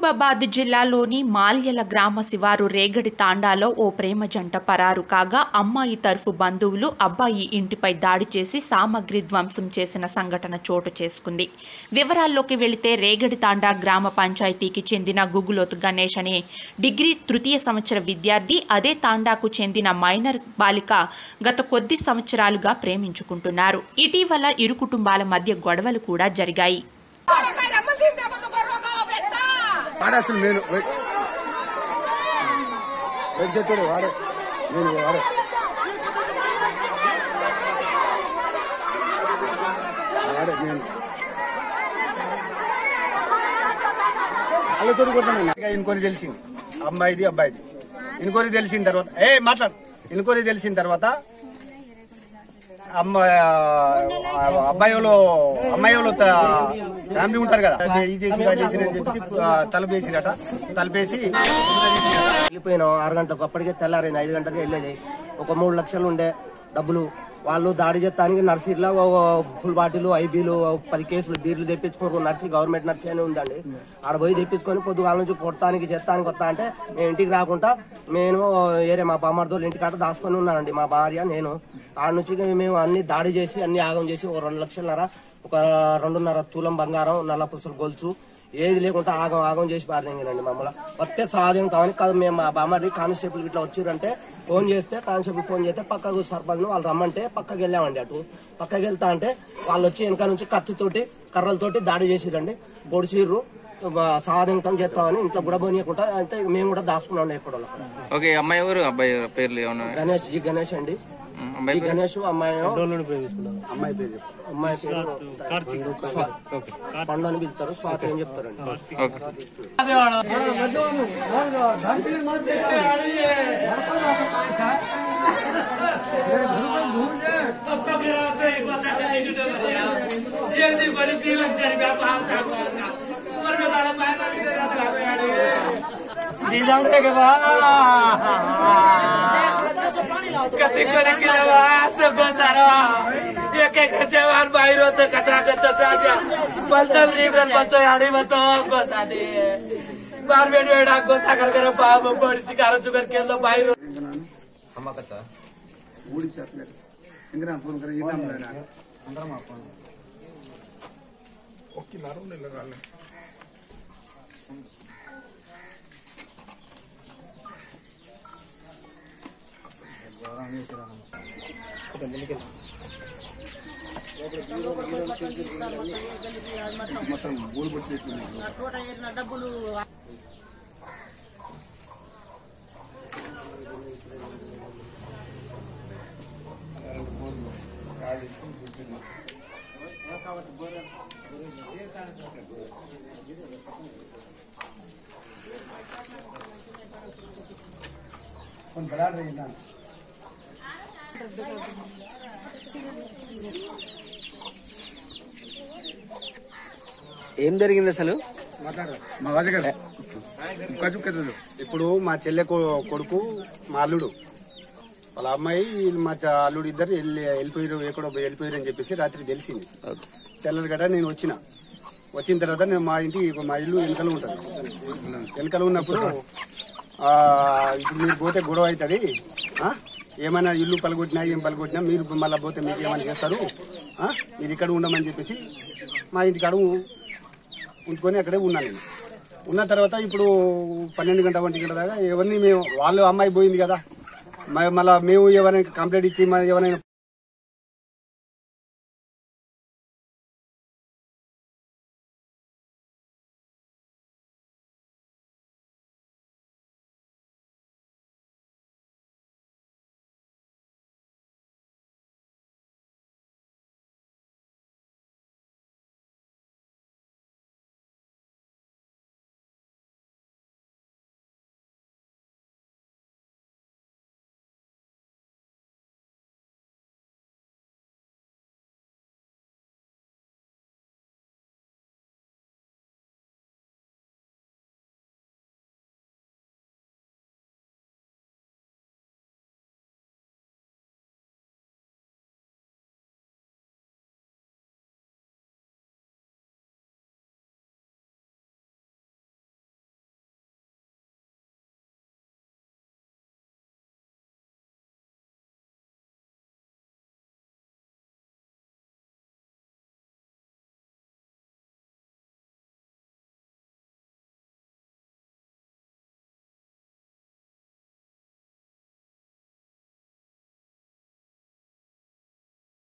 మహబూబాబాద్ జిల్లాలోని మాల్యల గ్రామ శివారు రేగడి తాండాలో ఓ ప్రేమ జంట పరారు కాగా అమ్మాయి తరఫు బంధువులు అబ్బాయి ఇంటిపై దాడి చేసి సామగ్రి ధ్వంసం చేసిన సంఘటన చోటు చేసుకుంది వివరాల్లోకి వెళితే రేగడి తాండా గ్రామ పంచాయతీకి చెందిన గుగులోతు గణేష్ అనే డిగ్రీ తృతీయ సంవత్సర విద్యార్థి అదే తాండాకు చెందిన మైనర్ బాలిక గత కొద్ది సంవత్సరాలుగా ప్రేమించుకుంటున్నారు ఇటీవల ఇరు కుటుంబాల మధ్య గొడవలు కూడా జరిగాయి వాడే అసలు నేను చెప్తాడు వాడే నేను వాడే వాడే నేను వాళ్ళతో కొట్టాను ఇన్క్వైరీ తెలిసింది అమ్మాయిది అబ్బాయిది ఇన్క్వైరీ తెలిసిన తర్వాత ఏ మాట్లాడు ఇన్క్వైరీ తెలిసిన తర్వాత అమ్మ అబ్బాయి వాళ్ళు అమ్మాయి వాళ్ళు ఫ్యామిలీ ఉంటారు కదా ఇది చేసి అది చేసి అని చెప్పేసి ఆ, తలుపు వేసిరట తలుపేసి వెళ్ళిపోయినాం ఆరు గంటలకు అప్పటికే తెల్లారైంది ఐదు గంటలకు వెళ్ళేది ఒక మూడు లక్షలు ఉండే డబ్బులు వాళ్ళు దాడి చేస్తానికి నర్సీలో ఫుల్ బాటిల్ ఐబీలు పది కేసులు బీర్లు తెప్పించుకొని ఒక నర్సీ గవర్నమెంట్ నర్సీ అని ఉందండి ఆడ పోయి తెప్పించుకొని పొద్దుగాల నుంచి కొడతానికి చేస్తానికి వస్తా అంటే నేను ఇంటికి రాకుండా నేను ఏరే మా బామ్మర్దోళ్ళు ఇంటికాడ దాచుకొని ఉన్నానండి మా భార్య నేను ఆడ నుంచి మేము అన్ని దాడి చేసి అన్ని ఆగం చేసి ఒక రెండు లక్షలన్నర ఒక రెండున్నర తులం బంగారం నల్ల పుసలు గొలుసు ఏది లేకుండా ఆగం ఆగం చేసి పారలేంగినండి మమ్మల్ని వస్తే సాధ్యం కావాలి కాదు మేము మా బామ్మది కానిస్టేబుల్ ఇట్లా వచ్చిరంటే ఫోన్ చేస్తే కానిస్టేబుల్ ఫోన్ చేస్తే పక్కకు సర్పంచ్ వాళ్ళు రమ్మంటే పక్కకి వెళ్ళామండి అటు పక్కకి వెళ్తా అంటే వాళ్ళు వచ్చి వెనక నుంచి కత్తితోటి కర్రలతోటి దాడి చేసిరండి పొడిచిర్రు సాధింతం చేస్తామని ఇంట్లో కూడా పోనీయకుండా అంతే మేము కూడా దాచుకున్నాం ఎక్కడో ఓకే అమ్మాయి ఎవరు అబ్బాయి పేర్లు ఏమన్నా గణేష్ జీ గణేష్ అండి ఉమ్, అమ్మాయి జీ గణేష్ అమ్మాయి అమ్మాయి పేరు చెప్పు. అమ్మాయి పేరు స్వా- పండు అని పిలుస్తారు స్వాతి అని చెప్తారండి ఓకే कधी कधी केलं बा सगळं सारं एक एक जेवण बाहेर होतं कचरा करत बलतवरी गणपत आडी बत गोसादी बार वेड वेडा गोसा कर कर पाप बडीची कार चुकर केलं बाहेर ఊడిచ్చట్లేదు ఇంద్రా ఫోన్ కరా ఇంద్రా అందరం మా ఫోన్ మొత్తం ఊరు వచ్చి ఫోన్ బడా రही ना ఏం జరిగింది అసలు మా వాది కదా కజుకెత్తదు ఇప్పుడు మా చెల్లె కొ- కొడుకు మా అల్లుడు వాళ్ళ అమ్మాయి వీళ్ళు మా చ- అల్లుడు ఇద్దరు వెళ్ళి వెళ్ళిపోయారు ఎక్కడో వెళ్ళిపోయారు అని చెప్పేసి రాత్రి తెలిసింది తెల్లది గడ నేను వచ్చిన వచ్చిన తర్వాత నేను మా ఇంటి మా ఇల్లు వెనకలు ఉంటుంది వెనకలు ఉన్నప్పుడు ఆ, ఇప్పుడు మీరు పోతే గొడవ అవుతుంది ఆ? ఏమైనా ఇల్లు పలగొట్టినా ఏం పలగొట్టినా మీరు మళ్ళీ పోతే మీకు ఏమైనా చేస్తారు ఆ? మీరు ఇక్కడ ఉండమని చెప్పేసి మా ఇంటికాడ ఉంచుకొని అక్కడే ఉన్నాను నేను ఉన్న తర్వాత ఇప్పుడు పన్నెండు గంట ఒంటి గంట దాకా ఎవరిని మేము వాళ్ళు అమ్మాయి పోయింది కదా మ- మళ్ళా మేము ఎవరైనా కంప్లైంట్ ఇచ్చి మన ఎవరైనా